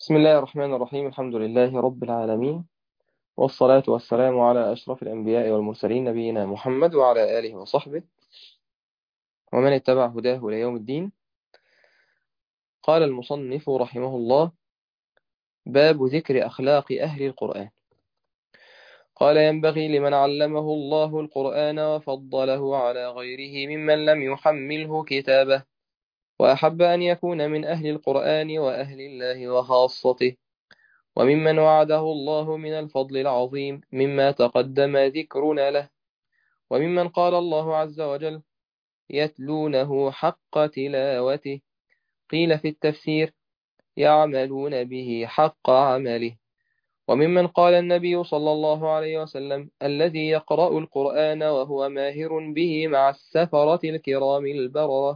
بسم الله الرحمن الرحيم الحمد لله رب العالمين والصلاة والسلام على أشرف الأنبياء والمرسلين نبينا محمد وعلى آله وصحبه ومن اتبع هداه إلى يوم الدين قال المصنف رحمه الله باب ذكر أخلاق أهل القرآن قال ينبغي لمن علمه الله القرآن وفضله على غيره ممن لم يحمله كتابه وأحب أن يكون من أهل القرآن وأهل الله وخاصته وممن وعده الله من الفضل العظيم مما تقدم ذكرنا له وممن قال الله عز وجل يتلونه حق تلاوته قيل في التفسير يعملون به حق عمله وممن قال النبي صلى الله عليه وسلم الذي يقرأ القرآن وهو ماهر به مع السفرة الكرام البررة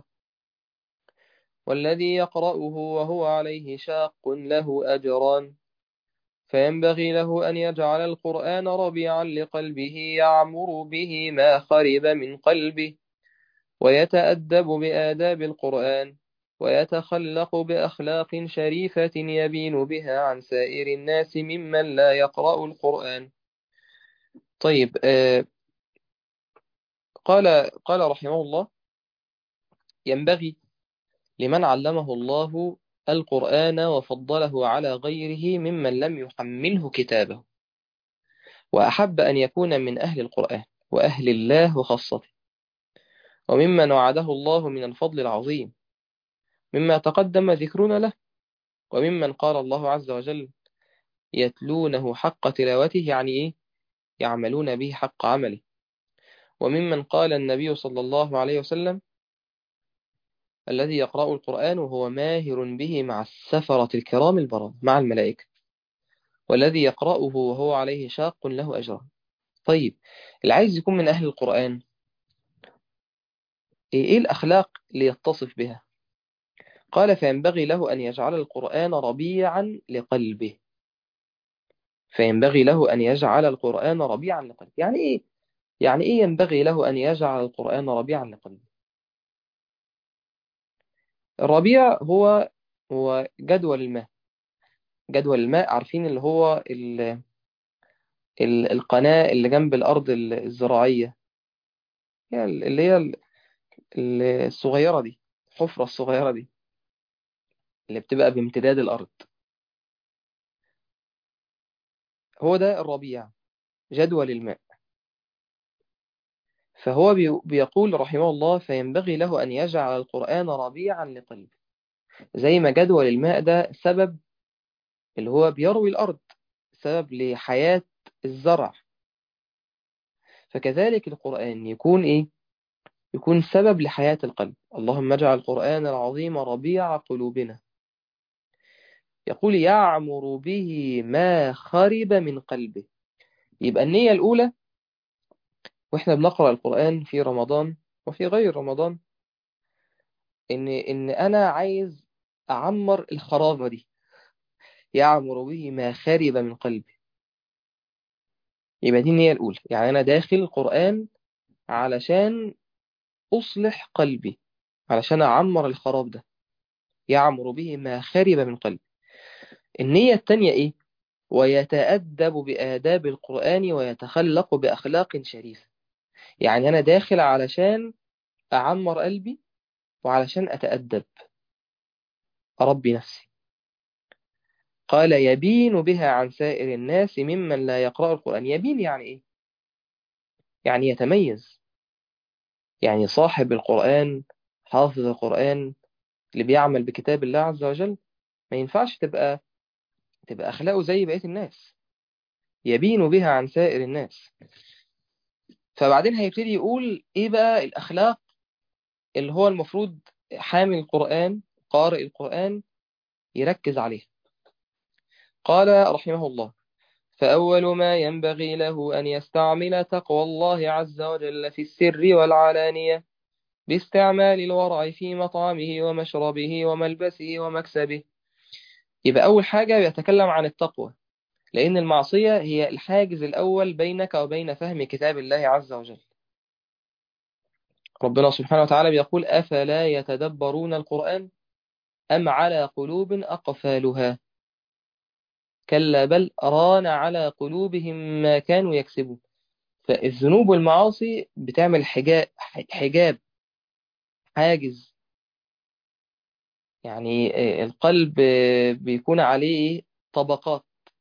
والذي يقرأه وهو عليه شاق له أجران فينبغي له أن يجعل القرآن ربيعا لقلبه يعمر به ما خرب من قلبه ويتأدب بآداب القرآن ويتخلق بأخلاق شريفة يبين بها عن سائر الناس ممن لا يقرأ القرآن طيب آه قال قال رحمه الله ينبغي لمن علمه الله القرآن وفضله على غيره ممن لم يحمله كتابه وأحب أن يكون من أهل القرآن وأهل الله وخاصته وممن وعده الله من الفضل العظيم مما تقدم ذكرنا له وممن قال الله عز وجل يتلونه حق تلاوته يعني إيه يعملون به حق عمله وممن قال النبي صلى الله عليه وسلم الذي يقرأ القرآن وهو ماهر به مع السفرة الكرام البرر مع الملائكة والذي يقرأه وهو عليه شاق له أجران طيب اللي عايز يكون من أهل القرآن إيه الأخلاق اللي يتصف بها قال فينبغي له أن يجعل القرآن ربيعا لقلبه فينبغي له أن يجعل القرآن ربيعا لقلبه يعني إيه يعني إيه ينبغي له أن يجعل القرآن ربيعا لقلبه الربيع هو هو جدول الماء جدول الماء عارفين اللي هو ال ال القناة اللي جنب الأرض الزراعية يعني اللي هي الصغيرة دي الحفرة الصغيرة دي اللي بتبقى بامتداد الأرض هو ده الربيع جدول الماء فهو بيقول رحمه الله فينبغي له أن يجعل القرآن ربيعا لقلبه زي ما جدول الماء ده سبب اللي هو بيروي الأرض سبب لحياة الزرع فكذلك القرآن يكون إيه؟ يكون سبب لحياة القلب اللهم اجعل القرآن العظيم ربيع قلوبنا يقول يعمر به ما خرب من قلبه يبقى النية الأولى واحنا بنقرأ القرآن في رمضان وفي غير رمضان ان ان انا عايز اعمر الخرابة دي يعمر به ما خرب من قلبي يبقى دي النية الأولى يعني أنا داخل القرآن علشان أصلح قلبي علشان أعمر الخراب ده يعمر به ما خرب من قلبي النية التانية إيه؟ ويتأدب بآداب القرآن ويتخلق بأخلاق شريفة يعني أنا داخل علشان أعمر قلبي وعلشان أتأدب أربي نفسي قال يبين بها عن سائر الناس ممن لا يقرأ القرآن يبين يعني إيه؟ يعني يتميز يعني صاحب القرآن حافظ القرآن اللي بيعمل بكتاب الله عز وجل ما ينفعش تبقى تبقى أخلاقه زي بقية الناس يبين بها عن سائر الناس فبعدين هيبتدي يقول إيه بقى الأخلاق اللي هو المفروض حامل القرآن قارئ القرآن يركز عليها قال رحمه الله فأول ما ينبغي له أن يستعمل تقوى الله عز وجل في السر والعلانية باستعمال الورع في مطعمه ومشربه وملبسه ومكسبه يبقى أول حاجة بيتكلم عن التقوى لأن المعصية هي الحاجز الأول بينك وبين فهم كتاب الله عز وجل ربنا سبحانه وتعالى بيقول أفلا يتدبرون القرآن أم على قلوب أقفالها كلا بل ران على قلوبهم ما كانوا يكسبون فالذنوب والمعاصي بتعمل حجاب حجاب حاجز يعني القلب بيكون عليه طبقات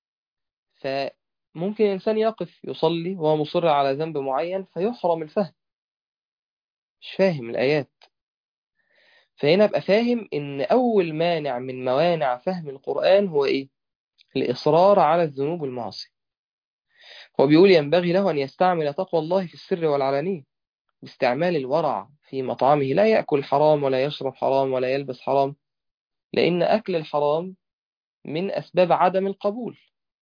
فممكن الإنسان يقف يصلي وهو مصر على ذنب معين فيحرم الفهم مش فاهم الآيات فهنا ابقى فاهم إن أول مانع من موانع فهم القرآن هو إيه؟ الإصرار على الذنوب والمعاصي هو بيقول ينبغي له أن يستعمل تقوى الله في السر والعلانية باستعمال الورع في مطعمه لا يأكل حرام ولا يشرب حرام ولا يلبس حرام لأن أكل الحرام من أسباب عدم القبول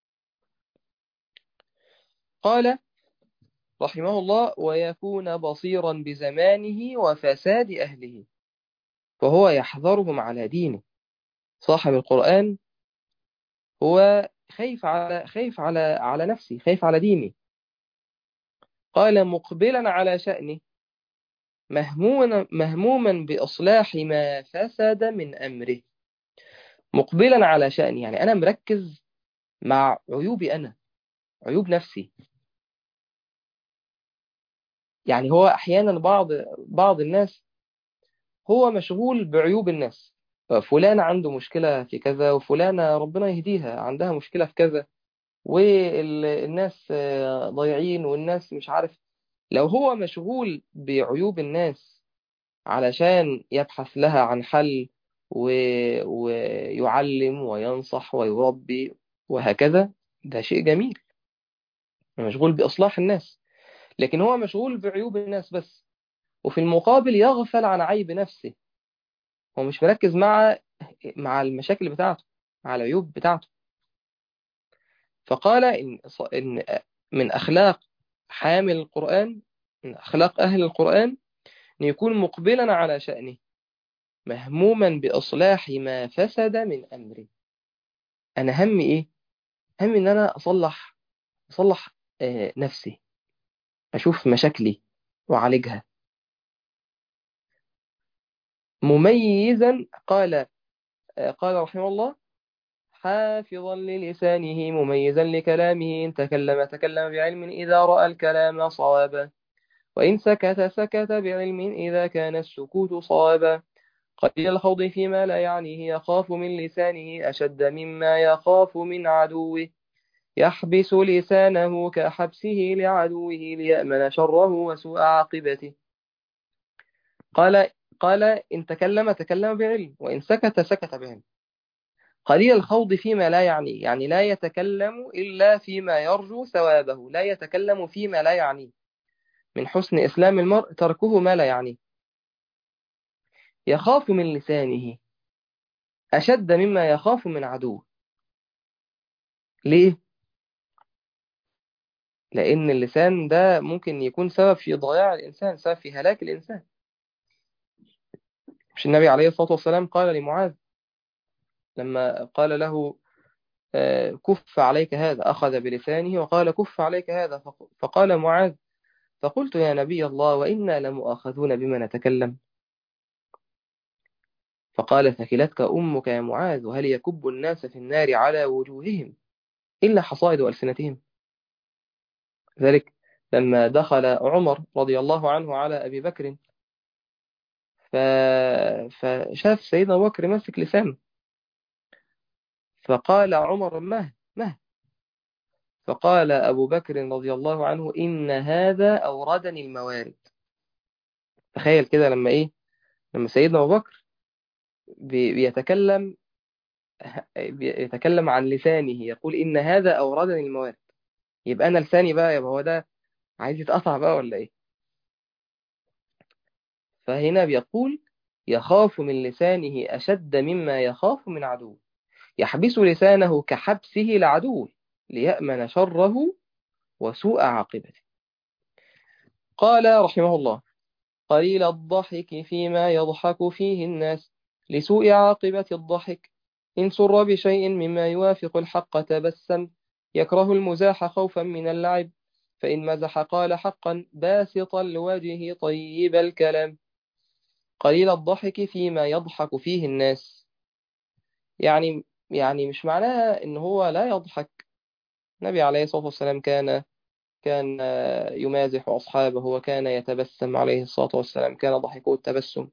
قال رحمه الله ويكون بصيرا بزمانه وفساد أهله فهو يحذرهم على دينه صاحب القرآن هو خايف على خايف على على نفسي خايف على ديني قال مقبلا على شأنه مهموما مهموما بإصلاح ما فسد من أمره مقبلا على شأني يعني أنا مركز مع عيوبي أنا عيوب نفسي يعني هو أحيانا بعض بعض الناس هو مشغول بعيوب الناس فلان عنده مشكلة في كذا وفلانة ربنا يهديها عندها مشكلة في كذا والناس ضايعين والناس مش عارف لو هو مشغول بعيوب الناس علشان يبحث لها عن حل و... ويعلم وينصح ويربي وهكذا ده شيء جميل مشغول بإصلاح الناس لكن هو مشغول بعيوب الناس بس وفي المقابل يغفل عن عيب نفسه هو مش مركز مع مع المشاكل بتاعته مع العيوب بتاعته فقال إن إن من أخلاق حامل القرآن من أخلاق أهل القرآن أن يكون مقبلا على شأنه مهموما بإصلاح ما فسد من أمره أنا همي إيه؟ همي إن أنا أصلح أصلح آه نفسي أشوف مشاكلي وأعالجها مميزا قال قال رحمه الله حافظا للسانه مميزا لكلامه إن تكلم تكلم بعلم إذا رأى الكلام صوابا وإن سكت سكت بعلم إذا كان السكوت صوابا قليل الخوض فيما لا يعنيه يخاف من لسانه أشد مما يخاف من عدوه يحبس لسانه كحبسه لعدوه ليأمن شره وسوء عاقبته قال قال إن تكلم تكلم بعلم وإن سكت سكت بعلم قليل الخوض فيما لا يعني يعني لا يتكلم إلا فيما يرجو ثوابه لا يتكلم فيما لا يعنيه من حسن إسلام المرء تركه ما لا يعنيه يخاف من لسانه أشد مما يخاف من عدوه ليه؟ لأن اللسان ده ممكن يكون سبب في ضياع الإنسان سبب في هلاك الإنسان مش النبي عليه الصلاة والسلام قال لمعاذ لما قال له كف عليك هذا أخذ بلسانه وقال كف عليك هذا فقال معاذ فقلت يا نبي الله وإنا لمؤاخذون بما نتكلم فقال ثكلتك أمك يا معاذ وهل يكب الناس في النار على وجوههم إلا حصائد ألسنتهم ذلك لما دخل عمر رضي الله عنه على أبي بكر ف... فشاف سيدنا أبو بكر ماسك لسانه فقال عمر مه مه فقال أبو بكر رضي الله عنه إن هذا أوردني الموارد تخيل كده لما إيه لما سيدنا أبو بكر بيتكلم بيتكلم عن لسانه يقول إن هذا أوردني الموارد يبقى أنا لساني بقى يبقى هو ده عايز يتقطع بقى ولا إيه فهنا بيقول يخاف من لسانه أشد مما يخاف من عدوه يحبس لسانه كحبسه لعدوه ليأمن شره وسوء عاقبته قال رحمه الله قليل الضحك فيما يضحك فيه الناس لسوء عاقبة الضحك إن سر بشيء مما يوافق الحق تبسم يكره المزاح خوفا من اللعب فإن مزح قال حقا باسط الوجه طيب الكلام قليل الضحك فيما يضحك فيه الناس يعني يعني مش معناها إن هو لا يضحك النبي عليه الصلاة والسلام كان كان يمازح أصحابه وكان يتبسم عليه الصلاة والسلام كان ضحكه التبسم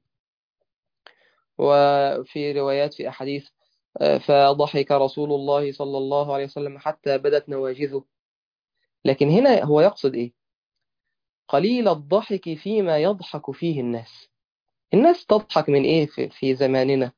وفي روايات في أحاديث فضحك رسول الله صلى الله عليه وسلم حتى بدت نواجذه لكن هنا هو يقصد إيه قليل الضحك فيما يضحك فيه الناس الناس تضحك من إيه في, في زماننا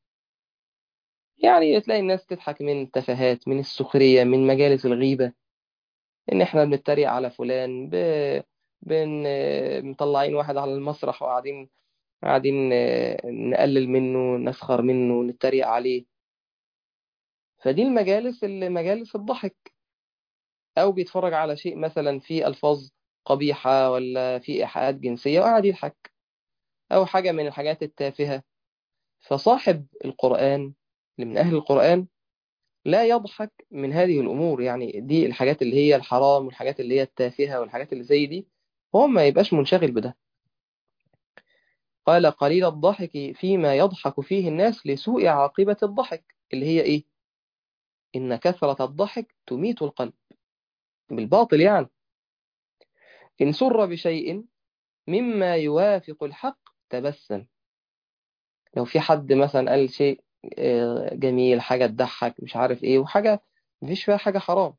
يعني تلاقي الناس تضحك من التفاهات من السخرية من مجالس الغيبة إن إحنا بنتريق على فلان ب... بن مطلعين واحد على المسرح وقاعدين قاعدين نقلل منه نسخر منه نتريق عليه فدي المجالس اللي مجالس الضحك أو بيتفرج على شيء مثلا فيه ألفاظ قبيحة ولا فيه إيحاءات جنسية وقاعد يضحك أو حاجة من الحاجات التافهة فصاحب القرآن اللي من أهل القرآن لا يضحك من هذه الأمور يعني دي الحاجات اللي هي الحرام والحاجات اللي هي التافهة والحاجات اللي زي دي هو ما يبقاش منشغل بده قال قليل الضحك فيما يضحك فيه الناس لسوء عاقبة الضحك اللي هي إيه إن كثرة الضحك تميت القلب بالباطل يعني إن سر بشيء مما يوافق الحق تبسم لو في حد مثلا قال شيء جميل حاجة تضحك مش عارف إيه وحاجة مفيش فيها حاجة حرام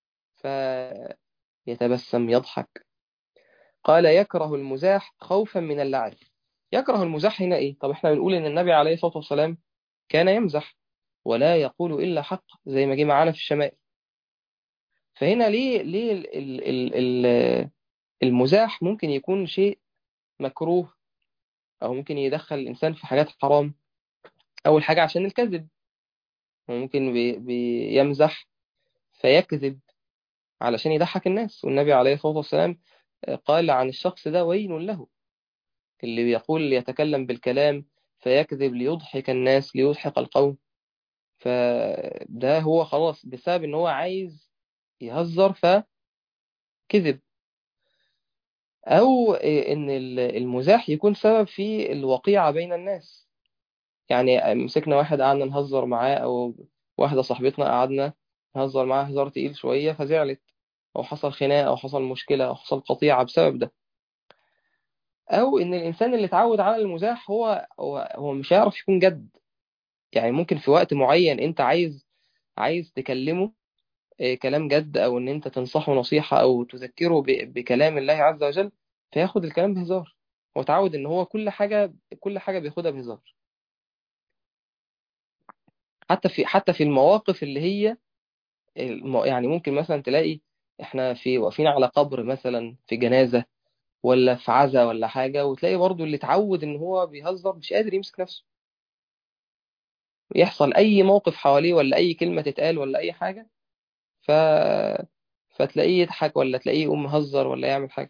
فيتبسم يضحك قال يكره المزاح خوفا من اللعب يكره المزاح هنا إيه طب إحنا بنقول إن النبي عليه الصلاة والسلام كان يمزح ولا يقول إلا حق زي ما جه معانا في الشمائل فهنا ليه ليه ال ال ال المزاح ممكن يكون شيء مكروه أو ممكن يدخل الإنسان في حاجات حرام أول حاجة عشان الكذب ممكن بي بيمزح فيكذب علشان يضحك الناس والنبي عليه الصلاة والسلام قال عن الشخص ده ويل له اللي بيقول يتكلم بالكلام فيكذب ليضحك الناس ليضحك القوم فده هو خلاص بسبب ان هو عايز يهزر فكذب او ان المزاح يكون سبب في الوقيعة بين الناس يعني مسكنا واحد قعدنا نهزر معاه او واحدة صاحبتنا قعدنا نهزر معاه هزار تقيل شوية فزعلت او حصل خناقة او حصل مشكلة او حصل قطيعة بسبب ده او ان الانسان اللي اتعود على المزاح هو هو, هو مش هيعرف يكون جد يعني ممكن في وقت معين انت عايز عايز تكلمه كلام جد او ان انت تنصحه نصيحة او تذكره بكلام الله عز وجل فياخد الكلام بهزار هو اتعود ان هو كل حاجة كل حاجة بياخدها بهزار حتى في حتى في المواقف اللي هي يعني ممكن مثلا تلاقي احنا في واقفين على قبر مثلا في جنازة ولا في عزا ولا حاجة وتلاقي برضو اللي اتعود ان هو بيهزر مش قادر يمسك نفسه يحصل اي موقف حواليه ولا اي كلمة تتقال ولا اي حاجة ف... فتلاقيه يضحك ولا تلاقيه يقوم مهزر ولا يعمل حاجة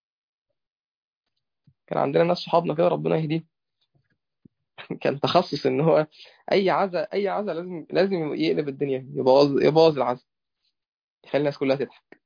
كان عندنا ناس صحابنا كده ربنا يهديهم كان تخصص ان هو اي عزا اي عزا لازم لازم يقلب الدنيا يبوظ يبوظ العزا يخلي الناس كلها تضحك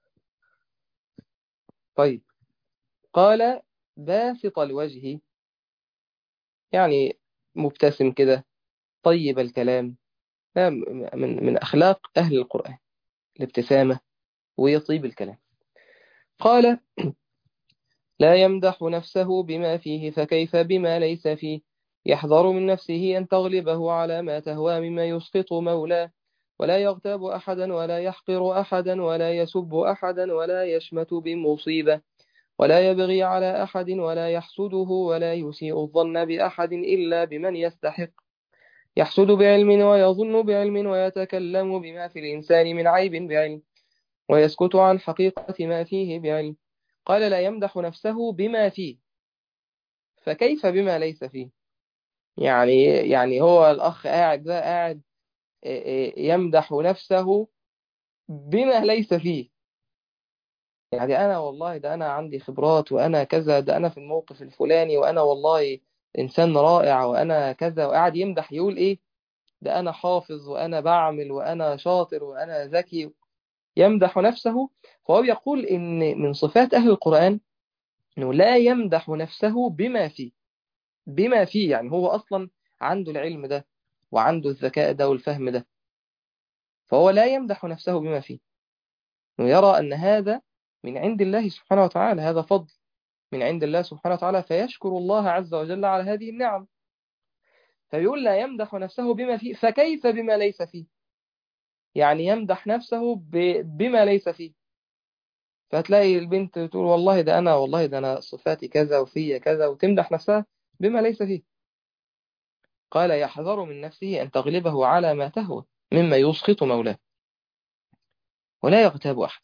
طيب قال باسط الوجه يعني مبتسم كده طيب الكلام من من أخلاق أهل القرآن الابتسامة ويطيب الكلام قال لا يمدح نفسه بما فيه فكيف بما ليس فيه يحذر من نفسه أن تغلبه على ما تهوى مما يسقط مولاه ولا يغتاب أحدا ولا يحقر أحدا ولا يسب أحدا ولا يشمت بمصيبة ولا يبغي على أحد ولا يحسده ولا يسيء الظن بأحد إلا بمن يستحق يحسد بعلم ويظن بعلم ويتكلم بما في الإنسان من عيب بعلم ويسكت عن حقيقة ما فيه بعلم قال لا يمدح نفسه بما فيه فكيف بما ليس فيه يعني يعني هو الأخ قاعد ده قاعد يمدح نفسه بما ليس فيه يعني أنا والله ده أنا عندي خبرات وأنا كذا ده أنا في الموقف الفلاني وأنا والله إنسان رائع وأنا كذا وقاعد يمدح يقول إيه ده أنا حافظ وأنا بعمل وأنا شاطر وأنا ذكي يمدح نفسه فهو بيقول إن من صفات أهل القرآن إنه لا يمدح نفسه بما فيه بما فيه يعني هو أصلا عنده العلم ده وعنده الذكاء ده والفهم ده فهو لا يمدح نفسه بما فيه ويرى أن هذا من عند الله سبحانه وتعالى هذا فضل من عند الله سبحانه وتعالى فيشكر الله عز وجل على هذه النعم فيقول لا يمدح نفسه بما فيه فكيف بما ليس فيه يعني يمدح نفسه بما ليس فيه فهتلاقي البنت تقول والله ده أنا والله ده أنا صفاتي كذا وفي كذا وتمدح نفسها بما ليس فيه قال يحذر من نفسه أن تغلبه على ما تهوى مما يسخط مولاه ولا يغتاب أحد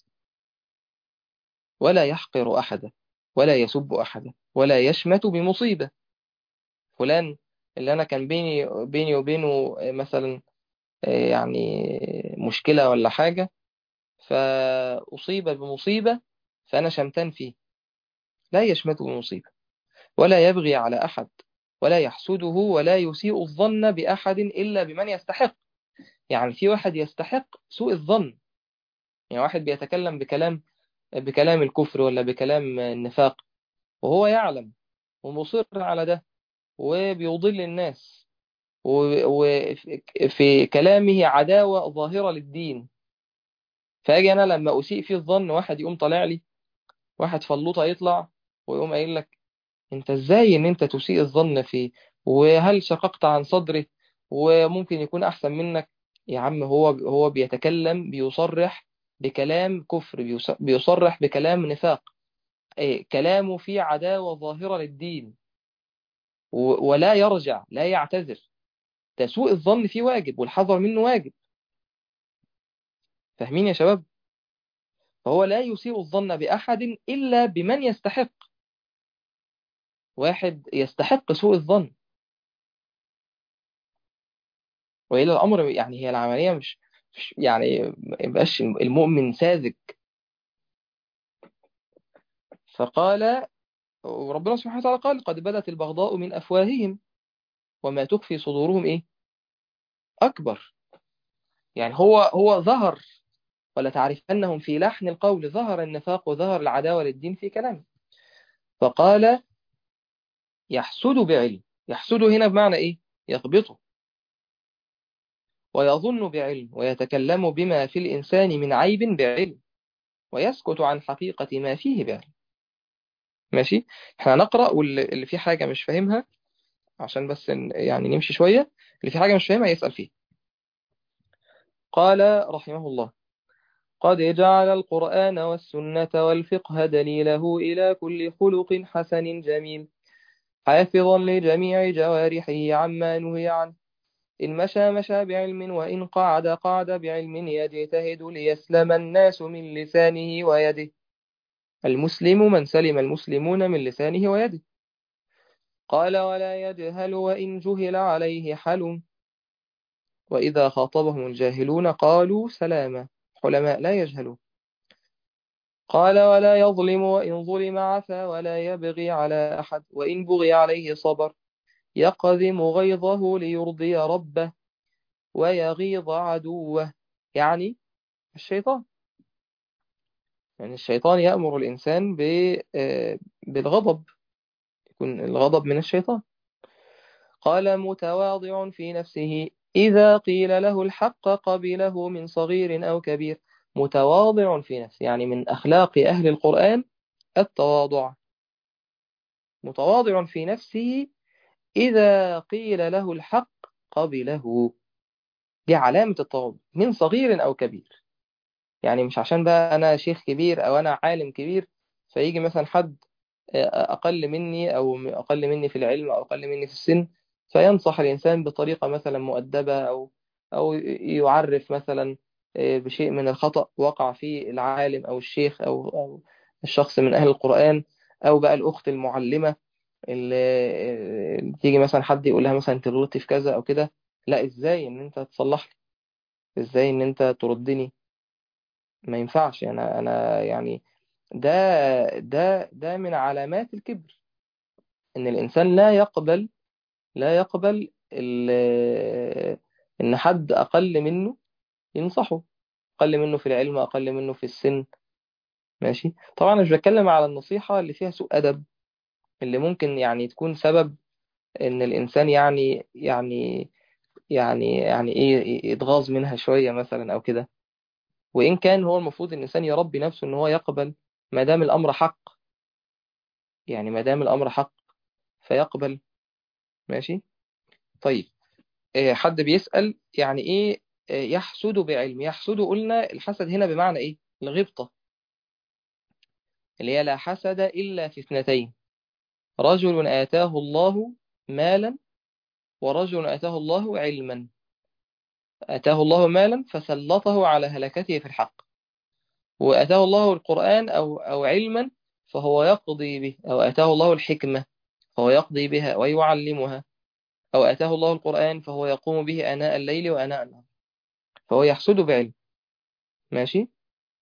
ولا يحقر أحدا ولا يسب أحدا ولا يشمت بمصيبة فلان اللي أنا كان بيني بيني وبينه مثلا يعني مشكلة ولا حاجة فأصيب بمصيبة فأنا شمتان فيه لا يشمت بمصيبة ولا يبغي على أحد ولا يحسده ولا يسيء الظن بأحد إلا بمن يستحق يعني في واحد يستحق سوء الظن يعني واحد بيتكلم بكلام بكلام الكفر ولا بكلام النفاق وهو يعلم ومصر على ده وبيضل الناس وفي كلامه عداوة ظاهرة للدين فاجي أنا لما أسيء فيه الظن واحد يقوم طالع لي واحد فلوطة يطلع ويقوم قايل لك انت ازاي ان انت تسيء الظن فيه وهل شققت عن صدره وممكن يكون احسن منك يا عم هو هو بيتكلم بيصرح بكلام كفر بيصرح بكلام نفاق كلامه فيه عداوة ظاهرة للدين ولا يرجع لا يعتذر تسوء الظن فيه واجب والحذر منه واجب فاهمين يا شباب فهو لا يسيء الظن بأحد إلا بمن يستحق واحد يستحق سوء الظن وإلى الأمر يعني هي العملية مش, مش يعني ما يبقاش المؤمن ساذج فقال وربنا سبحانه وتعالى قال قد بدت البغضاء من أفواههم وما تخفي صدورهم إيه أكبر يعني هو هو ظهر ولا تعرف أنهم في لحن القول ظهر النفاق وظهر العداوة للدين في كلامه فقال يحسد بعلم يحسد هنا بمعنى إيه يغبطه ويظن بعلم ويتكلم بما في الإنسان من عيب بعلم ويسكت عن حقيقة ما فيه بعلم ماشي احنا نقرأ واللي في حاجة مش فاهمها عشان بس يعني نمشي شوية اللي في حاجة مش فاهمها يسأل فيه قال رحمه الله قد جعل القرآن والسنة والفقه دليله إلى كل خلق حسن جميل حافظا لجميع جوارحه عما نهي عنه إن مشى مشى بعلم وإن قعد قعد بعلم يجتهد ليسلم الناس من لسانه ويده المسلم من سلم المسلمون من لسانه ويده قال ولا يجهل وإن جهل عليه حل وإذا خاطبهم الجاهلون قالوا سلاما حلماء لا يجهلون قال ولا يظلم وإن ظلم عفا ولا يبغي على أحد وإن بغي عليه صبر يقذم غيظه ليرضي ربه ويغيظ عدوه يعني الشيطان يعني الشيطان يأمر الإنسان بالغضب يكون الغضب من الشيطان قال متواضع في نفسه إذا قيل له الحق قبله من صغير أو كبير متواضع في نفسه يعني من أخلاق أهل القرآن التواضع متواضع في نفسه إذا قيل له الحق قبله دي علامة التواضع من صغير أو كبير يعني مش عشان بقى أنا شيخ كبير أو أنا عالم كبير فيجي مثلا حد أقل مني أو أقل مني في العلم أو أقل مني في السن فينصح الإنسان بطريقة مثلا مؤدبة أو أو يعرف مثلا بشيء من الخطأ وقع فيه العالم أو الشيخ أو أو الشخص من أهل القرآن أو بقى الأخت المعلمة اللي تيجي مثلا حد يقول لها مثلا أنت غلطتي في كذا أو كده لا إزاي إن أنت تصلح لي إزاي إن أنت تردني ما ينفعش يعني أنا يعني ده ده ده من علامات الكبر إن الإنسان لا يقبل لا يقبل إن حد أقل منه ينصحه أقل منه في العلم أقل منه في السن ماشي طبعا مش بتكلم على النصيحة اللي فيها سوء أدب اللي ممكن يعني تكون سبب إن الإنسان يعني يعني يعني يعني ايه يتغاظ منها شوية مثلا او كده وان كان هو المفروض الانسان يربي نفسه ان هو يقبل ما دام الامر حق يعني ما دام الامر حق فيقبل ماشي طيب إيه حد بيسأل يعني ايه إيه يحسد بعلم يحسد قلنا الحسد هنا بمعنى ايه الغبطة اللي هي لا حسد إلا في اثنتين رجل آتاه الله مالا ورجل آتاه الله علما آتاه الله مالا فسلطه على هلكته في الحق وآتاه الله القرآن أو أو علما فهو يقضي به أو آتاه الله الحكمة فهو يقضي بها ويعلمها أو آتاه الله القرآن فهو يقوم به آناء الليل وآناء النهار فهو يحسد بعلم ماشي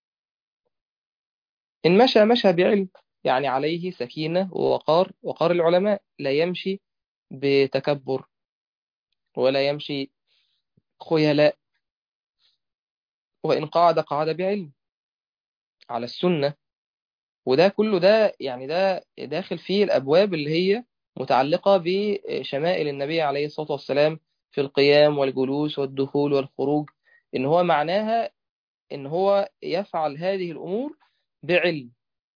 إن مشى مشى بعلم يعني عليه سكينة ووقار وقار العلماء لا يمشي بتكبر ولا يمشي خيلاء وإن قعد قعد بعلم على السنة وده كله ده يعني ده داخل فيه الأبواب اللي هي متعلقة بشمائل النبي عليه الصلاة والسلام في القيام والجلوس والدخول والخروج إن هو معناها إن هو يفعل هذه الأمور بعلم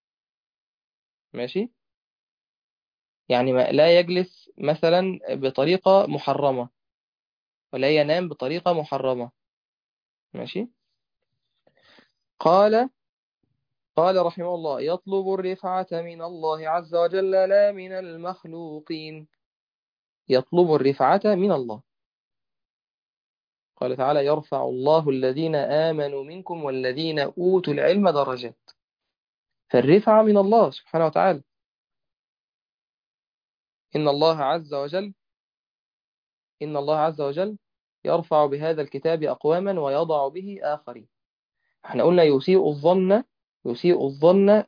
ماشي يعني ما لا يجلس مثلا بطريقة محرمة ولا ينام بطريقة محرمة ماشي قال قال رحمه الله يطلب الرفعة من الله عز وجل لا من المخلوقين يطلب الرفعة من الله قال تعالى يرفع الله الذين آمنوا منكم والذين أوتوا العلم درجات فالرفعة من الله سبحانه وتعالى إن الله عز وجل إن الله عز وجل يرفع بهذا الكتاب أقواما ويضع به آخرين احنا قلنا يسيء الظن يسيء الظن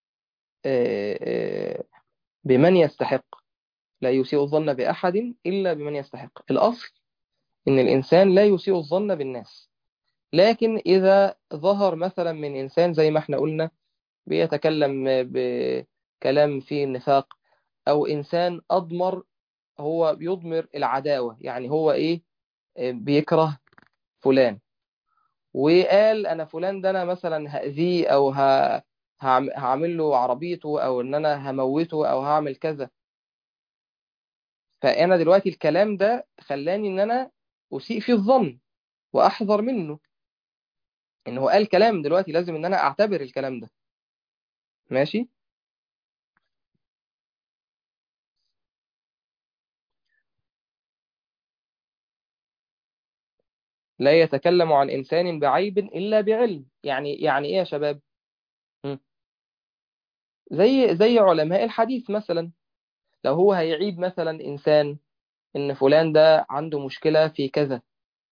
بمن يستحق لا يسيء الظن بأحد إلا بمن يستحق الأصل إن الإنسان لا يسيء الظن بالناس لكن إذا ظهر مثلا من إنسان زي ما احنا قلنا بيتكلم بكلام فيه النفاق أو إنسان أضمر هو بيضمر العداوة يعني هو إيه بيكره فلان وقال أنا فلان ده أنا مثلا هأذيه أو ه... هعمل له عربيته أو إن أنا هموته أو هعمل كذا فأنا دلوقتي الكلام ده خلاني إن أنا أسيء فيه الظن وأحذر منه إن هو قال كلام دلوقتي لازم إن أنا أعتبر الكلام ده ماشي لا يتكلم عن إنسان بعيب إلا بعلم يعني يعني إيه يا شباب م. زي زي علماء الحديث مثلا لو هو هيعيب مثلا إنسان إن فلان ده عنده مشكلة في كذا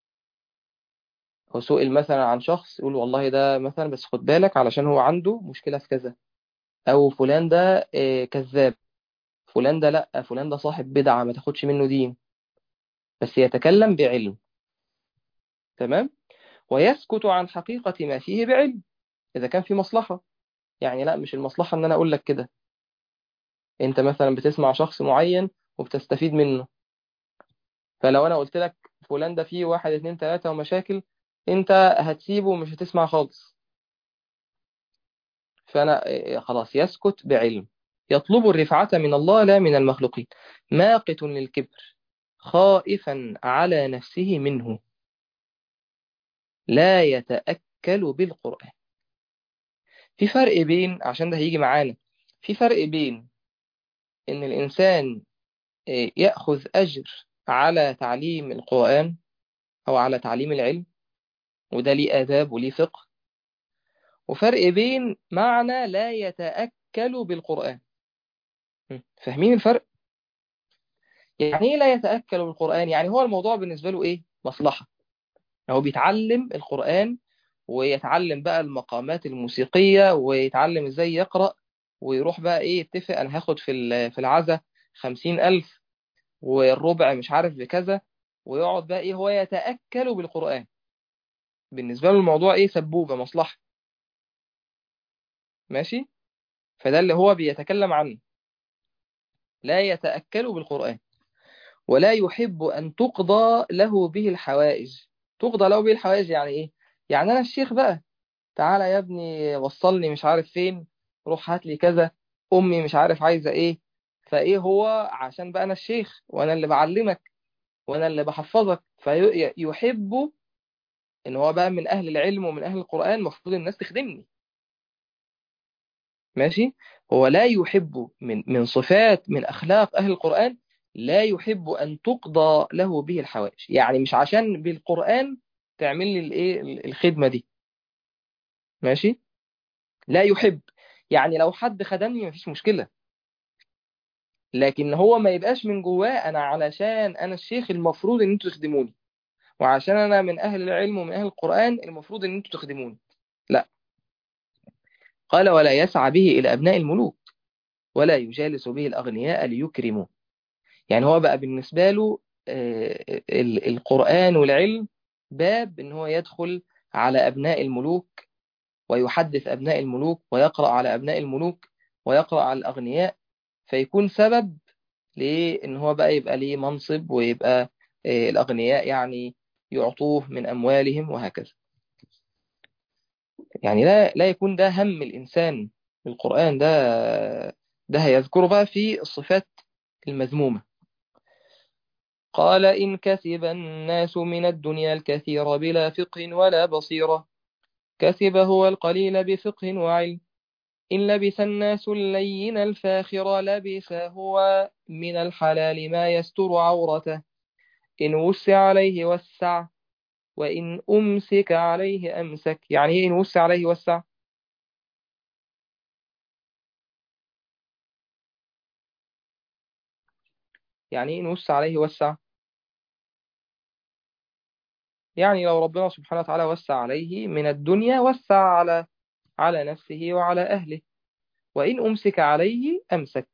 هو سئل مثلا عن شخص يقول والله ده مثلا بس خد بالك علشان هو عنده مشكلة في كذا أو فلان ده كذاب فلان ده لأ فلان ده صاحب بدعة ما تاخدش منه دين بس يتكلم بعلم تمام ويسكت عن حقيقة ما فيه بعلم إذا كان في مصلحة يعني لا مش المصلحة إن أنا أقول لك كده أنت مثلا بتسمع شخص معين وبتستفيد منه فلو أنا قلت لك فلان ده فيه واحد اتنين تلاتة ومشاكل أنت هتسيبه ومش هتسمع خالص فأنا خلاص يسكت بعلم يطلب الرفعة من الله لا من المخلوقين ماقت للكبر خائفا على نفسه منه لا يتأكل بالقرآن في فرق بين عشان ده هيجي معانا في فرق بين إن الإنسان يأخذ أجر على تعليم القرآن أو على تعليم العلم وده ليه آداب وليه فقه وفرق بين معنى لا يتأكل بالقرآن فاهمين الفرق؟ يعني ايه لا يتأكل بالقرآن؟ يعني هو الموضوع بالنسبة له إيه؟ مصلحة هو بيتعلم القرآن ويتعلم بقى المقامات الموسيقية ويتعلم ازاي يقرأ ويروح بقى ايه يتفق انا هاخد في في العزا خمسين ألف والربع مش عارف بكذا ويقعد بقى ايه هو يتأكل بالقرآن بالنسبة له الموضوع ايه سبوبة مصلحة ماشي فده اللي هو بيتكلم عنه لا يتأكل بالقرآن ولا يحب أن تقضى له به الحوائج تقضى له به الحوائج يعني إيه؟ يعني أنا الشيخ بقى تعالى يا ابني وصلني مش عارف فين روح هات لي كذا أمي مش عارف عايزة إيه فإيه هو عشان بقى أنا الشيخ وأنا اللي بعلمك وأنا اللي بحفظك فيحب إن هو بقى من أهل العلم ومن أهل القرآن المفروض الناس تخدمني ماشي هو لا يحب من من صفات من أخلاق أهل القرآن لا يحب أن تقضى له به الحوائج يعني مش عشان بالقرآن تعمل لي الايه الخدمة دي ماشي لا يحب يعني لو حد خدمني مفيش مشكلة لكن هو ما يبقاش من جواه أنا علشان أنا الشيخ المفروض إن أنتوا تخدموني وعشان أنا من أهل العلم ومن أهل القرآن المفروض إن أنتوا تخدموني لا قال ولا يسعى به إلى أبناء الملوك ولا يجالس به الأغنياء ليكرموه يعني هو بقى بالنسبة له القرآن والعلم باب إن هو يدخل على أبناء الملوك ويحدث أبناء الملوك ويقرأ على أبناء الملوك ويقرأ على الأغنياء فيكون سبب ليه إن هو بقى يبقى ليه منصب ويبقى الأغنياء يعني يعطوه من أموالهم وهكذا يعني لا لا يكون ده هم الإنسان القرآن ده ده هيذكره بقى في الصفات المذمومة قال إن كسب الناس من الدنيا الكثير بلا فقه ولا بصيرة كسب هو القليل بفقه وعلم إن لبس الناس اللين الفاخر لبس هو من الحلال ما يستر عورته إن وسع عليه وسع وإن أمسك عليه أمسك يعني إيه إن وسع عليه وسع يعني إيه إن وسع عليه وسع يعني لو ربنا سبحانه وتعالى وسع عليه من الدنيا وسع على على نفسه وعلى أهله وإن أمسك عليه أمسك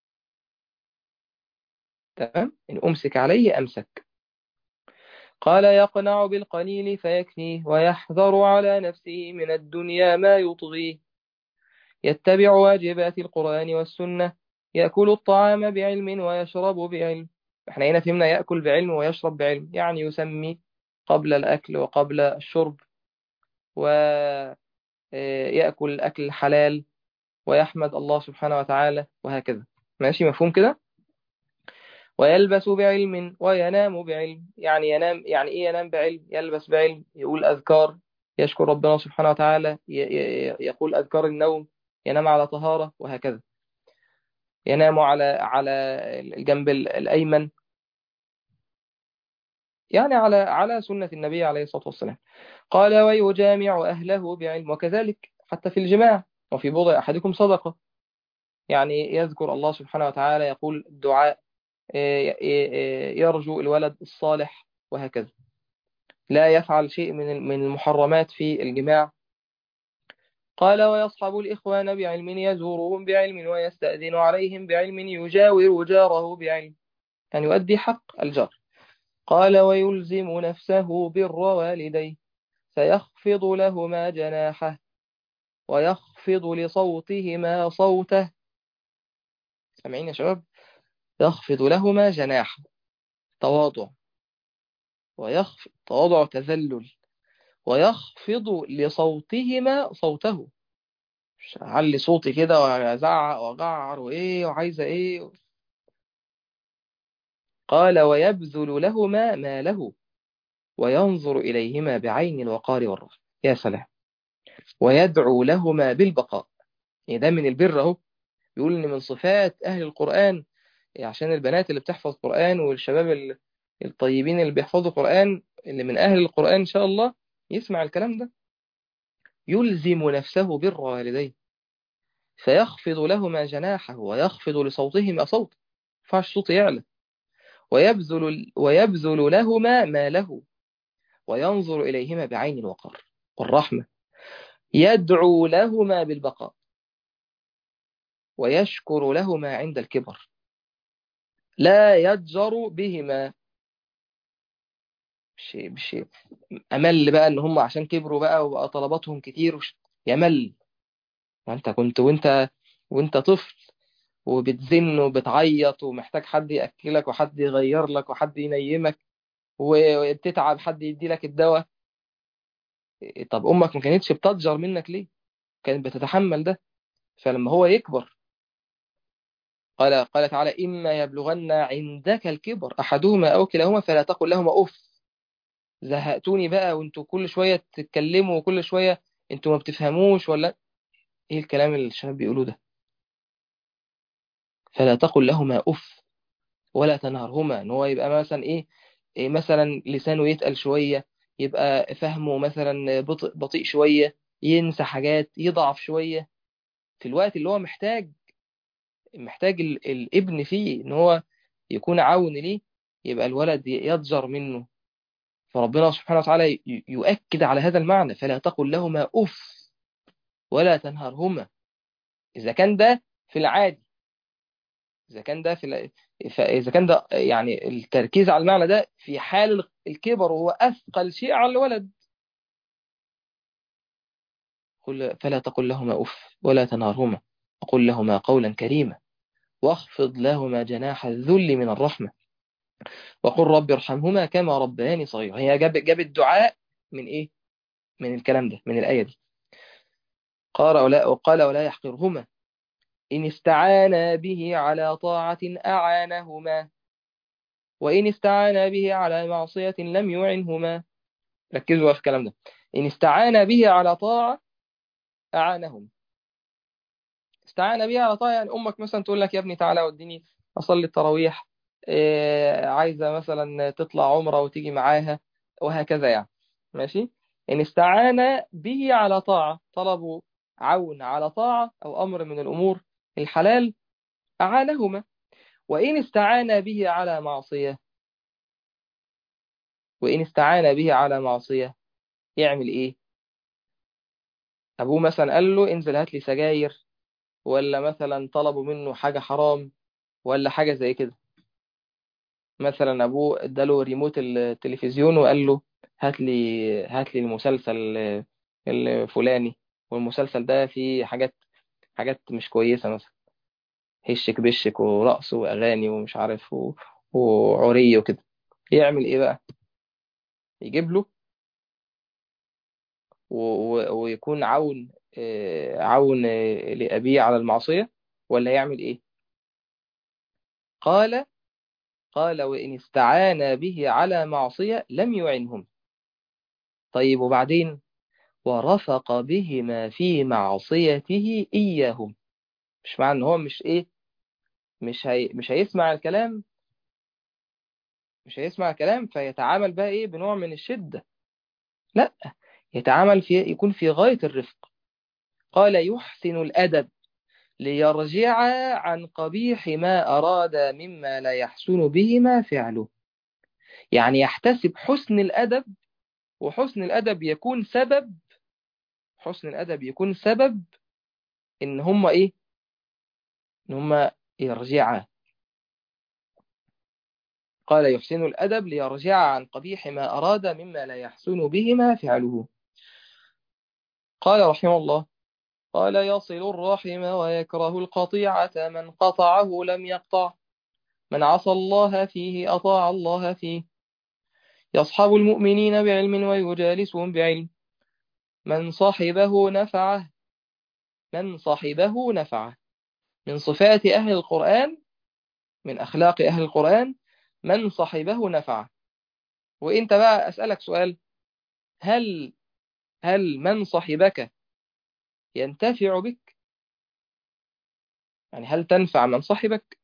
تمام إن أمسك عليه أمسك قال يقنع بالقليل فيكفيه ويحذر على نفسه من الدنيا ما يطغيه يتبع واجبات القرآن والسنة يأكل الطعام بعلم ويشرب بعلم احنا هنا فهمنا يأكل بعلم ويشرب بعلم يعني يسمي قبل الأكل وقبل الشرب ويأكل الأكل الحلال ويحمد الله سبحانه وتعالى وهكذا ماشي مفهوم كده ويلبس بعلم وينام بعلم يعني ينام يعني ايه ينام بعلم يلبس بعلم يقول أذكار يشكر ربنا سبحانه وتعالى يقول أذكار النوم ينام على طهارة وهكذا ينام على على الجنب الأيمن يعني على على سنة النبي عليه الصلاة والسلام قال ويجامع أهله بعلم وكذلك حتى في الجماع وفي بضع أحدكم صدقة يعني يذكر الله سبحانه وتعالى يقول الدعاء يرجو الولد الصالح وهكذا لا يفعل شيء من من المحرمات في الجماع قال ويصحب الإخوان بعلم يزورهم بعلم ويستأذن عليهم بعلم يجاور جاره بعلم يعني يؤدي حق الجار قال ويلزم نفسه بر والديه فيخفض لهما جناحه ويخفض لصوتهما صوته سامعين يا شباب يخفض لهما جناحه تواضع ويخفض تواضع تذلل ويخفض لصوتهما صوته مش اعلي صوتي كده وازعق واجعر وايه وعايزه ايه قال ويبذل لهما ما له وينظر إليهما بعين الوقار والرحمة يا سلام ويدعو لهما بالبقاء يعني ده من البر اهو بيقول ان من صفات اهل القرآن عشان البنات اللي بتحفظ قرآن والشباب الطيبين اللي بيحفظوا قرآن اللي من اهل القرآن ان شاء الله يسمع الكلام ده يلزم نفسه بر والديه فيخفض لهما جناحه ويخفض لصوتهما صوت فاش صوت يعلى ويبذل ويبذل لهما ما له وينظر إليهما بعين الوقار والرحمة يدعو لهما بالبقاء ويشكر لهما عند الكبر لا يجر بهما مش مش أمل بقى إن هم عشان كبروا بقى وبقى طلباتهم كتير وش... يمل وأنت كنت وأنت وأنت طفل وبتزن وبتعيط ومحتاج حد يأكلك وحد يغير لك وحد ينيمك وبتتعب حد يدي لك الدواء طب أمك ما كانتش بتضجر منك ليه كانت بتتحمل ده فلما هو يكبر قال قال تعالى إما يبلغن عندك الكبر أحدهما أو كلاهما فلا تقل لهما أف زهقتوني بقى وانتوا كل شوية تتكلموا وكل شوية انتوا ما بتفهموش ولا ايه الكلام اللي الشباب بيقولوه ده فلا تقل لهما أف ولا تنهرهما ان هو يبقى مثلا ايه, إيه مثلا لسانه يتقل شوية يبقى فهمه مثلا بطيء, بطيء شوية ينسى حاجات يضعف شوية في الوقت اللي هو محتاج محتاج ال- الابن فيه ان هو يكون عون ليه يبقى الولد يضجر منه فربنا سبحانه وتعالى ي- يؤكد على هذا المعنى فلا تقل لهما أف ولا تنهرهما إذا كان ده في العادي إذا كان ده في ال- فإذا كان ده يعني التركيز على المعنى ده في حال الكبر وهو أثقل شيء على الولد قل فلا تقل لهما أف ولا تنهرهما وقل لهما قولا كريما واخفض لهما جناح الذل من الرحمة وقل رب ارحمهما كما ربياني صغيرا هي جاب جاب الدعاء من إيه؟ من الكلام ده من الآية دي قال ولا وقال ولا يحقرهما إن استعانا به على طاعة أعانهما وإن استعانا به على معصية لم يعنهما ركزوا في الكلام ده إن استعانا به على طاعة أعانهم استعانا به على طاعة يعني أمك مثلا تقول لك يا ابني تعالى وديني أصلي التراويح إيه عايزة مثلا تطلع عمرة وتيجي معاها وهكذا يعني ماشي إن استعان به على طاعة طلبوا عون على طاعة أو أمر من الأمور الحلال أعانهما وإن استعان به على معصية وإن استعان به على معصية يعمل إيه أبوه مثلا قال له انزل هات لي سجاير ولا مثلا طلبوا منه حاجة حرام ولا حاجة زي كده مثلا أبوه اداله ريموت التلفزيون وقال له هات لي هات لي المسلسل الفلاني والمسلسل ده فيه حاجات حاجات مش كويسة مثلا هشك بشك ورقص وأغاني ومش عارف و... وعري وكده يعمل إيه بقى يجيب له و... و... ويكون عون آه، عون آه، لأبيه على المعصية ولا يعمل إيه قال قال وإن استعان به على معصية لم يعنهم طيب وبعدين ورفق بهما في معصيته إياهم مش معنى إن هو مش إيه مش هي... مش هيسمع الكلام مش هيسمع الكلام فيتعامل بقى إيه بنوع من الشدة لا يتعامل في يكون في غاية الرفق قال يحسن الأدب ليرجع عن قبيح ما أراد مما لا يحسن بهما فعله يعني يحتسب حسن الأدب وحسن الأدب يكون سبب حسن الأدب يكون سبب إن هم إيه إن هم يرجعا قال يحسن الأدب ليرجع عن قبيح ما أراد مما لا يحسن بهما فعله قال رحمه الله قال يصل الرحم ويكره القطيعة من قطعه لم يقطع من عصى الله فيه أطاع الله فيه يصحب المؤمنين بعلم ويجالسهم بعلم من صحبه نفعه من صحبه نفعه من صفات أهل القرآن من أخلاق أهل القرآن من صحبه نفعه وإنت بقى أسألك سؤال هل هل من صحبك ينتفع بك يعني هل تنفع من صحبك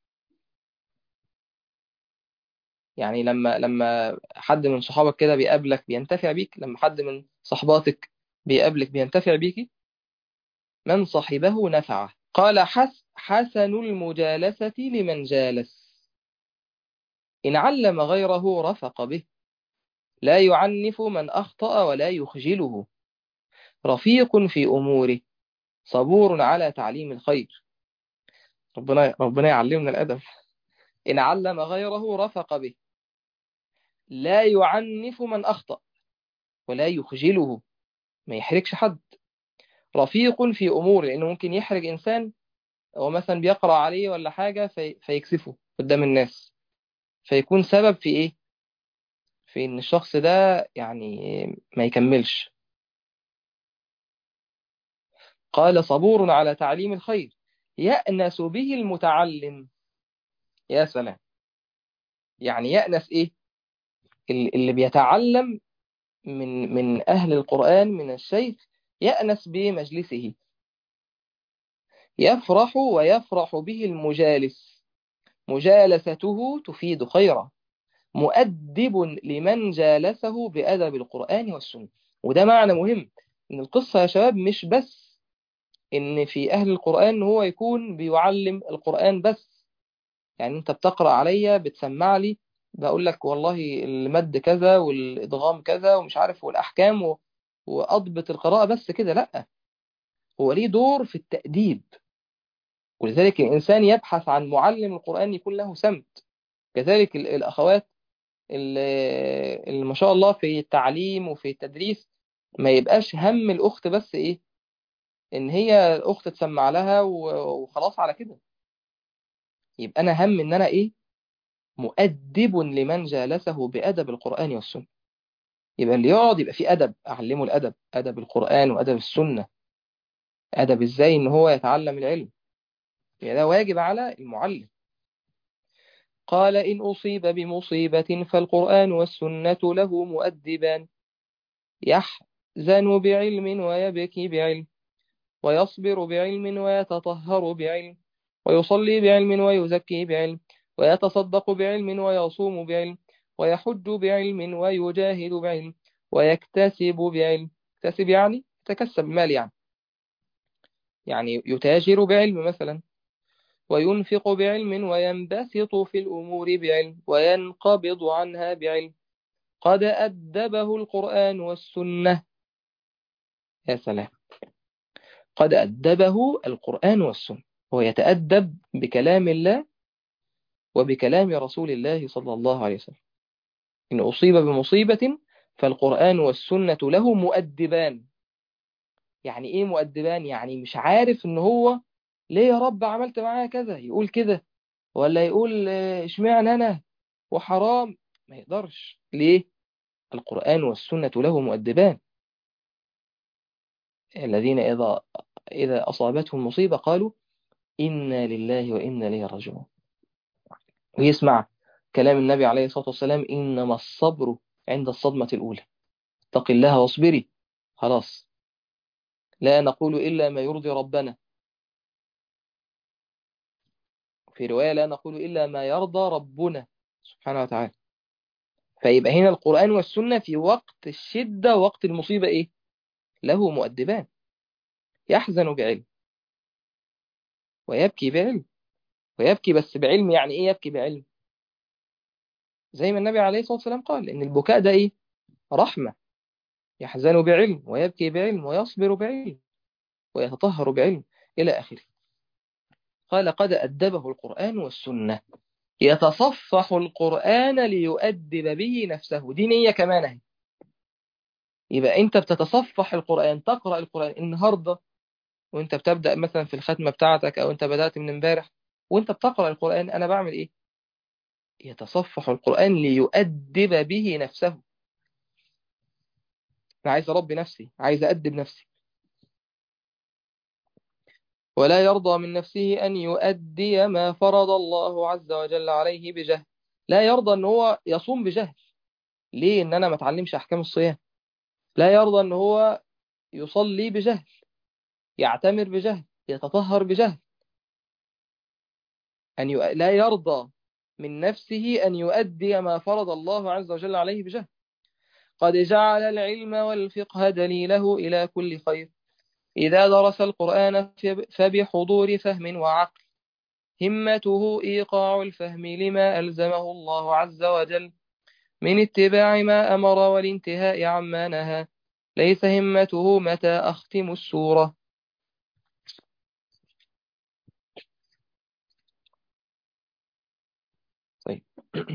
يعني لما لما حد من صحابك كده بيقابلك بينتفع بيك لما حد من صحباتك بيقابلك بينتفع بيكي من صحبه نفعه قال حس حسن المجالسة لمن جالس إن علم غيره رفق به لا يعنف من أخطأ ولا يخجله رفيق في أموره صبور على تعليم الخير ربنا ربنا يعلمنا الأدب إن علم غيره رفق به لا يعنف من أخطأ ولا يخجله ما يحرجش حد رفيق في أمور لأنه ممكن يحرج إنسان هو مثلا بيقرأ عليه ولا حاجة في... فيكسفه قدام الناس فيكون سبب في إيه؟ في إن الشخص ده يعني ما يكملش قال صبور على تعليم الخير يأنس به المتعلم يا سلام يعني يأنس إيه؟ اللي بيتعلم من من أهل القرآن من الشيخ يأنس بمجلسه يفرح ويفرح به المجالس مجالسته تفيد خيرا مؤدب لمن جالسه بأدب القرآن والسنة وده معنى مهم إن القصة يا شباب مش بس إن في أهل القرآن هو يكون بيعلم القرآن بس يعني أنت بتقرأ عليا بتسمع لي بقول لك والله المد كذا والإدغام كذا ومش عارف والأحكام و... وأضبط القراءة بس كده لأ هو ليه دور في التأديب ولذلك الإنسان يبحث عن معلم القرآن يكون له سمت كذلك الأخوات اللي ما شاء الله في التعليم وفي التدريس ما يبقاش هم الأخت بس إيه إن هي الأخت تسمع لها وخلاص على كده يبقى أنا هم إن أنا إيه مؤدب لمن جالسه بأدب القرآن والسنة يبقى اللي يقعد يبقى في أدب أعلمه الأدب أدب القرآن وأدب السنة أدب إزاي إن هو يتعلم العلم يعني ده واجب على المعلم قال إن أصيب بمصيبة فالقرآن والسنة له مؤدبان يحزن بعلم ويبكي بعلم ويصبر بعلم ويتطهر بعلم ويصلي بعلم ويزكي بعلم ويتصدق بعلم ويصوم بعلم ويحج بعلم ويجاهد بعلم ويكتسب بعلم يكتسب يعني يتكسب مال يعني يعني يتاجر بعلم مثلا وينفق بعلم وينبسط في الأمور بعلم وينقبض عنها بعلم قد أدبه القرآن والسنة يا سلام قد أدبه القرآن والسنة هو يتأدب بكلام الله وبكلام رسول الله صلى الله عليه وسلم إن أصيب بمصيبة فالقرآن والسنة له مؤدبان يعني إيه مؤدبان؟ يعني مش عارف إن هو ليه يا رب عملت معايا كذا يقول كده ولا يقول اشمعنى أنا وحرام ما يقدرش ليه؟ القرآن والسنة له مؤدبان الذين إذا إذا أصابتهم مصيبة قالوا إنا لله وإنا إليه راجعون ويسمع كلام النبي عليه الصلاة والسلام إنما الصبر عند الصدمة الأولى اتق الله واصبري خلاص لا نقول إلا ما يرضي ربنا في رواية لا نقول إلا ما يرضى ربنا سبحانه وتعالى فيبقى هنا القرآن والسنة في وقت الشدة وقت المصيبة إيه له مؤدبان يحزن بعلم ويبكي بعلم ويبكي بس بعلم يعني ايه يبكي بعلم زي ما النبي عليه الصلاة والسلام قال ان البكاء ده ايه رحمة يحزن بعلم ويبكي بعلم ويصبر بعلم ويتطهر بعلم إلى آخره قال قد أدبه القرآن والسنة يتصفح القرآن ليؤدب به نفسه دي نية كمان اهي يبقى انت بتتصفح القرآن تقرأ القرآن النهاردة وانت بتبدأ مثلا في الختمة بتاعتك او انت بدأت من امبارح وانت بتقرأ القرآن انا بعمل ايه يتصفح القرآن ليؤدب به نفسه انا عايز اربي نفسي عايز أدب نفسي ولا يرضى من نفسه أن يؤدي ما فرض الله عز وجل عليه بجهل لا يرضى أن هو يصوم بجهل ليه أن أنا ما اتعلمش أحكام الصيام لا يرضى أن هو يصلي بجهل يعتمر بجهل يتطهر بجهل أن ي... لا يرضى من نفسه أن يؤدي ما فرض الله عز وجل عليه بجهل قد جعل العلم والفقه دليله إلى كل خير إذا درس القرآن فبحضور فهم وعقل همته إيقاع الفهم لما ألزمه الله عز وجل من اتباع ما أمر والانتهاء عما نهى ليس همته متى أختم السورة طيب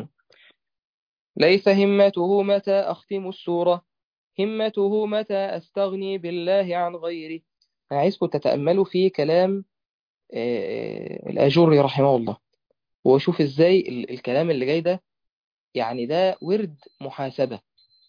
ليس همته متى أختم السورة همته متى أستغني بالله عن غيره أنا عايزكم تتأملوا في كلام آه، الآجوري رحمه الله وشوف ازاي ال- الكلام اللي جاي ده يعني ده ورد محاسبة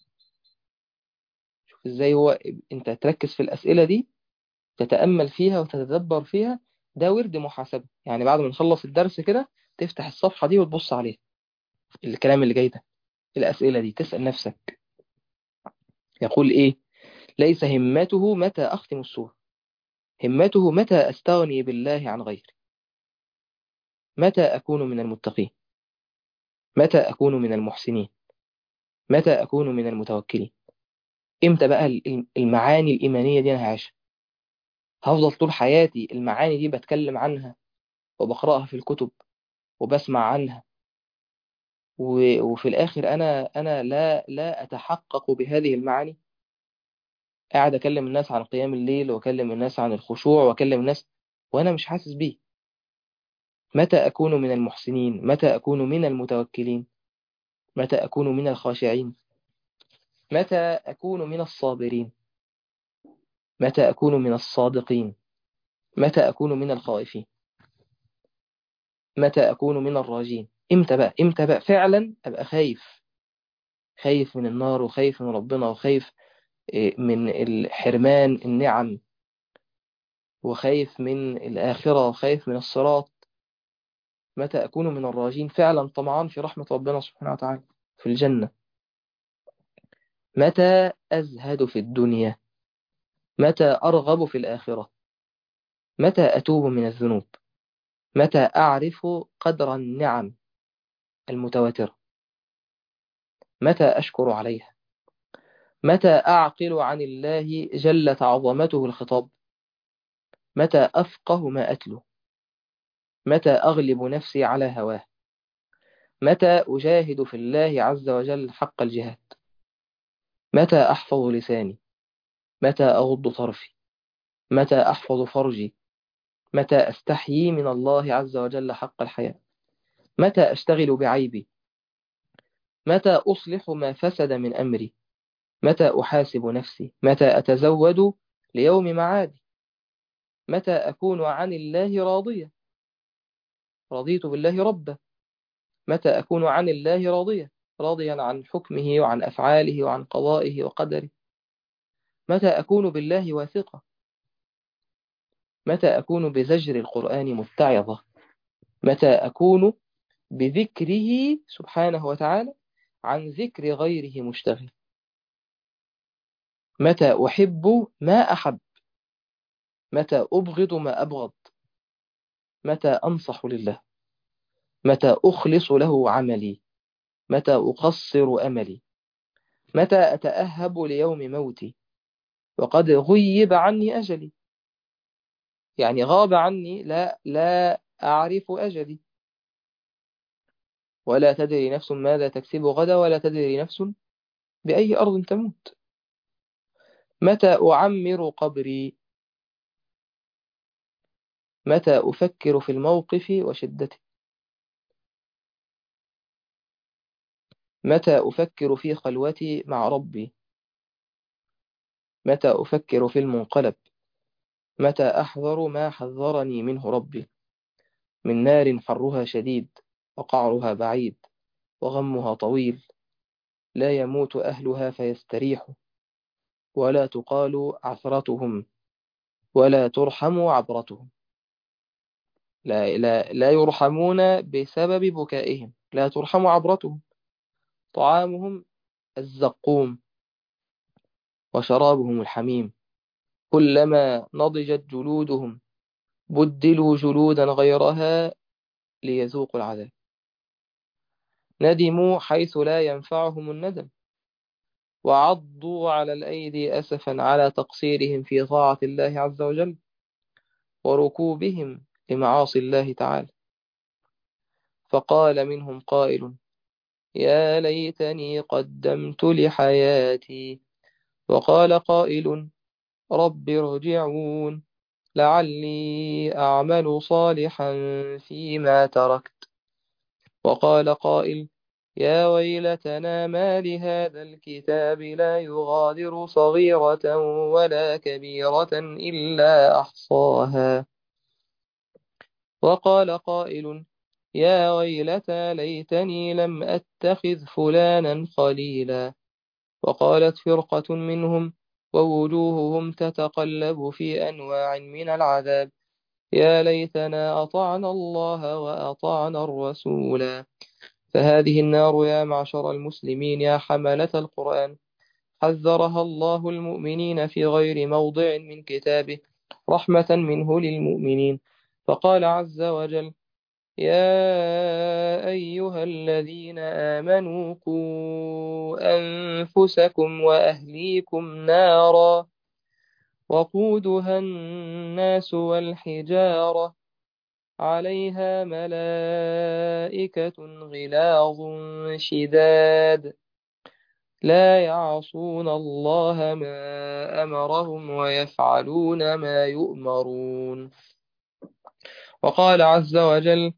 شوف ازاي هو انت تركز في الأسئلة دي تتأمل فيها وتتدبر فيها ده ورد محاسبة يعني بعد ما نخلص الدرس كده تفتح الصفحة دي وتبص عليها الكلام اللي جاي ده الأسئلة دي تسأل نفسك يقول إيه ليس همته متى أختم السورة همته متى أستغني بالله عن غيري متى أكون من المتقين متى أكون من المحسنين متى أكون من المتوكلين إمتى بقى ال- المعاني الإيمانية دي أنا هعيشها هفضل طول حياتي المعاني دي بتكلم عنها وبقرأها في الكتب وبسمع عنها و- وفي الآخر أنا أنا لا لا أتحقق بهذه المعاني قاعد أكلم الناس عن قيام الليل وأكلم الناس عن الخشوع وأكلم الناس وأنا مش حاسس بيه متى أكون من المحسنين متى أكون من المتوكلين متى أكون من الخاشعين متى أكون من الصابرين متى أكون من الصادقين متى أكون من الخائفين متى أكون من الراجين إمتى بقى إمتى بقى فعلا أبقى خايف خايف من النار وخايف من ربنا وخايف إيه، من الحرمان النعم وخايف من الآخرة وخايف من الصراط متى أكون من الراجين فعلا طمعان في رحمة ربنا سبحانه وتعالى في الجنة متى أزهد في الدنيا متى أرغب في الآخرة متى أتوب من الذنوب متى أعرف قدر النعم المتواترة متى أشكر عليها متى أعقل عن الله جلت عظمته الخطاب متى أفقه ما أتلو متى أغلب نفسي على هواه متى أجاهد في الله عز وجل حق الجهاد متى أحفظ لساني متى أغض طرفي متى أحفظ فرجي متى أستحيي من الله عز وجل حق الحياة متى أشتغل بعيبي متى أصلح ما فسد من أمري متى أحاسب نفسي متى أتزود ليوم معادي متى أكون عن الله راضية رضيت بالله ربا متى أكون عن الله راضية راضيا عن حكمه وعن أفعاله وعن قضائه وقدره متى أكون بالله واثقة متى أكون بزجر القرآن متعظة متى أكون بذكره سبحانه وتعالى عن ذكر غيره مشتغل متى أحب ما أحب متى أبغض ما أبغض متى أنصح لله متى أخلص له عملي متى أقصر أملي متى أتأهب ليوم موتي وقد غيب عني أجلي يعني غاب عني لا لا أعرف أجلي ولا تدري نفس ماذا تكسب غدا ولا تدري نفس بأي أرض تموت متى أعمر قبري متى أفكر في الموقف وشدته متى أفكر في خلوتي مع ربي متى أفكر في المنقلب متى أحذر ما حذرني منه ربي من نار حرها شديد وقعرها بعيد وغمها طويل لا يموت أهلها فيستريحوا ولا تقال عثرتهم ولا ترحم عبرتهم لا, لا, لا يرحمون بسبب بكائهم لا ترحم عبرتهم طعامهم الزقوم وشرابهم الحميم كلما نضجت جلودهم بدلوا جلودا غيرها ليذوقوا العذاب ندموا حيث لا ينفعهم الندم وعضوا على الأيدي أسفا على تقصيرهم في طاعة الله عز وجل وركوبهم لمعاصي الله تعالى فقال منهم قائل يا ليتني قدمت لحياتي وقال قائل رب ارجعون لعلي أعمل صالحا فيما تركت وقال قائل يا ويلتنا ما لهذا الكتاب لا يغادر صغيرة ولا كبيرة إلا أحصاها وقال قائل يا ويلتى ليتني لم أتخذ فلانا خليلا وقالت فرقة منهم ووجوههم تتقلب في أنواع من العذاب يا ليتنا أطعنا الله وأطعنا الرسولا فهذه النار يا معشر المسلمين يا حملة القرآن حذرها الله المؤمنين في غير موضع من كتابه رحمة منه للمؤمنين فقال عز وجل يا أيها الذين آمنوا قوا أنفسكم وأهليكم نارا وقودها الناس والحجارة عليها ملائكة غلاظ شداد لا يعصون الله ما أمرهم ويفعلون ما يؤمرون وقال عز وجل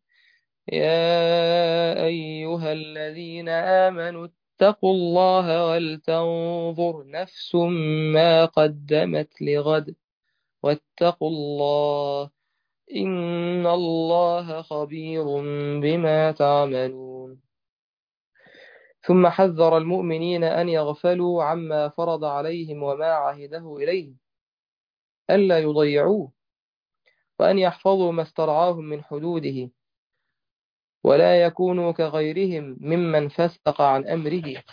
يا أيها الذين آمنوا اتقوا الله ولتنظر نفس ما قدمت لغد واتقوا الله إن الله خبير بما تعملون ثم حذر المؤمنين أن يغفلوا عما فرض عليهم وما عهده إليهم ألا يضيعوه وأن يحفظوا ما استرعاهم من حدوده ولا يكونوا كغيرهم ممن فسق عن أمره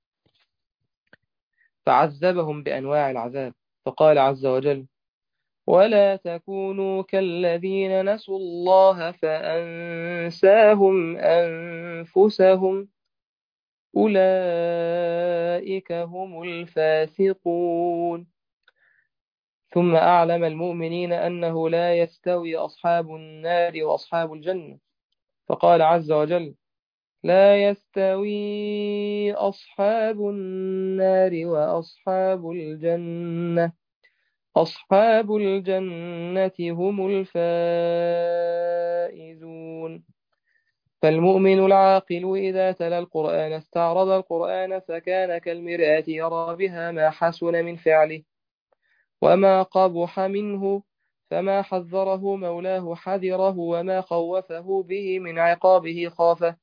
فعذبهم بأنواع العذاب فقال عز وجل ولا تكونوا كالذين نسوا الله فأنساهم أنفسهم أولئك هم الفاسقون ثم أعلم المؤمنين أنه لا يستوي أصحاب النار وأصحاب الجنة فقال عز وجل لا يستوي أصحاب النار وأصحاب الجنة أصحاب الجنة هم الفائزون فالمؤمن العاقل إذا تلا القرآن استعرض القرآن فكان كالمرآة يرى بها ما حسن من فعله وما قبح منه فما حذره مولاه حذره وما خوفه به من عقابه خافه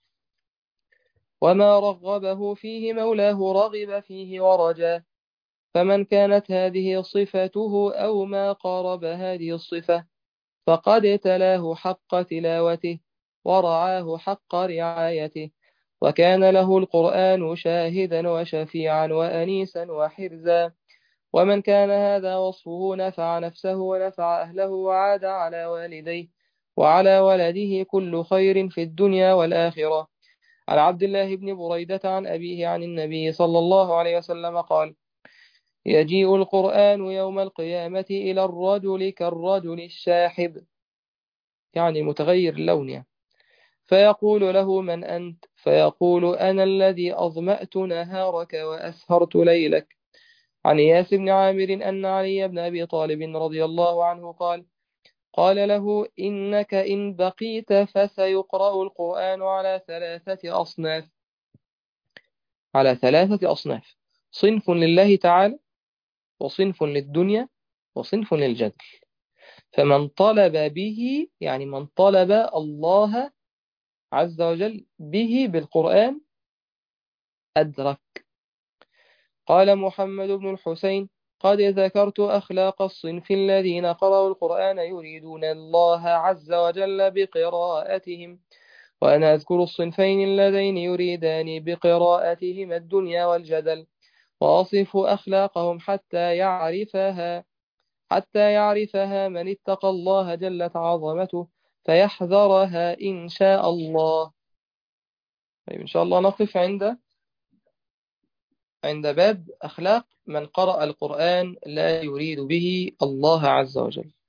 وما رغبه فيه مولاه رغب فيه ورجا فمن كانت هذه صفته أو ما قارب هذه الصفة فقد تلاه حق تلاوته ورعاه حق رعايته وكان له القرآن شاهدا وشفيعا وأنيسا وحرزا ومن كان هذا وصفه نفع نفسه ونفع أهله وعاد على والديه وعلى ولده كل خير في الدنيا والآخرة عن عبد الله بن بريدة عن أبيه عن النبي صلى الله عليه وسلم قال يجيء القرآن يوم القيامة إلى الرجل كالرجل الشاحب يعني متغير اللون يعني فيقول له من أنت فيقول أنا الذي أظمأت نهارك وأسهرت ليلك عن إياس بن عامر أن علي بن أبي طالب رضي الله عنه قال قال له إنك إن بقيت فسيقرأ القرآن على ثلاثة أصناف على ثلاثة أصناف صنف لله تعالى وصنف للدنيا وصنف للجدل فمن طلب به يعني من طلب الله عز وجل به بالقرآن أدرك قال محمد بن الحسين قد ذكرت أخلاق الصنف الذين قرأوا القرآن يريدون الله عز وجل بقراءتهم وأنا أذكر الصنفين اللذين يريدان بقراءتهما الدنيا والجدل وأصف أخلاقهم حتى يعرفها حتى يعرفها من اتقى الله جلت عظمته فيحذرها إن شاء الله طيب إن شاء الله نقف عند عند باب أخلاق من قرأ القرآن لا يريد به الله عز وجل